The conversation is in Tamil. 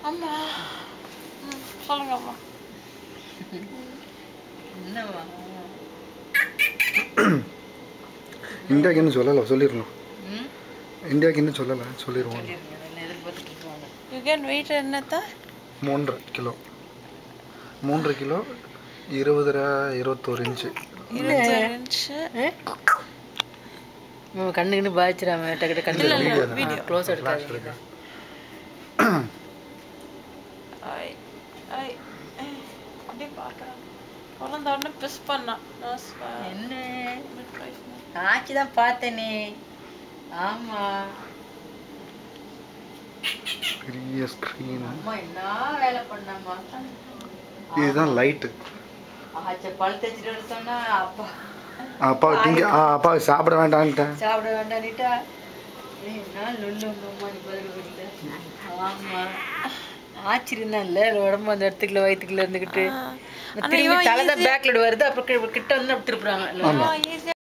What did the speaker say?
அம்மா ம், சொல்லுங்க அம்மா என்னவா இந்தியாவுக்கு இன்னும் சொல்லலை சொல்லிடணும் ம் இந்தியாவுக்கு இன்னும் சொல்லலை சொல்லிடுவோம் சொல்லிருங்க அதெல்லாம் எதிர்பார்த்துட்டு இருப்பாங்க யூ கேன் வெயிட் என்னத்தா மூன்றரை கிலோ மூன்றரை கிலோ இருபதரை இருபத்தோரு இன்ச்சு இருபத்தி இன்ச்சு நம்ம கண்ணுக்குன்னு பாதிச்சிடாம டக்கு கண்ணு வீடியோ க்ளோஸ் எடுக்காது ஐ ஐ ஐ, அப்படியே பார்க்குறேன் குழந்த உடனே பிஸ் பண்ணான் நர்ஸ் என்ன midwife னு. ஆச்சி தான் பார்த்தேனே ஆமா பெரிய ஸ்க்ரீனு அம்மா என்ன வேலை பண்ணாமா இதுதான் லைட்டு ஆச்சா பழு தேய்ச்சிட்டு வர சொன்னா அப்பா அப்பா திங்க ஆ அப்பா சாப்பிட வேண்டான்ட்டேன் சாப்பிட வேண்டானிட்டா ஏய், என்ன லொல்லு உங்க அம்மா நீ பதில் கொடுத்த ஆமா ஆச்சரியம் இல்ல உடம்பு அந்த இடத்துக்குள்ள வயிற்றுக்குள்ள இருந்துக்கிட்டு ஆ. ஆனா திரும்பி இவன் தலை தான் பேக்ல வருது அப்புறம் கி- கிட்ட வந்து அப்படி திருப்புறாங்க ஆ, easy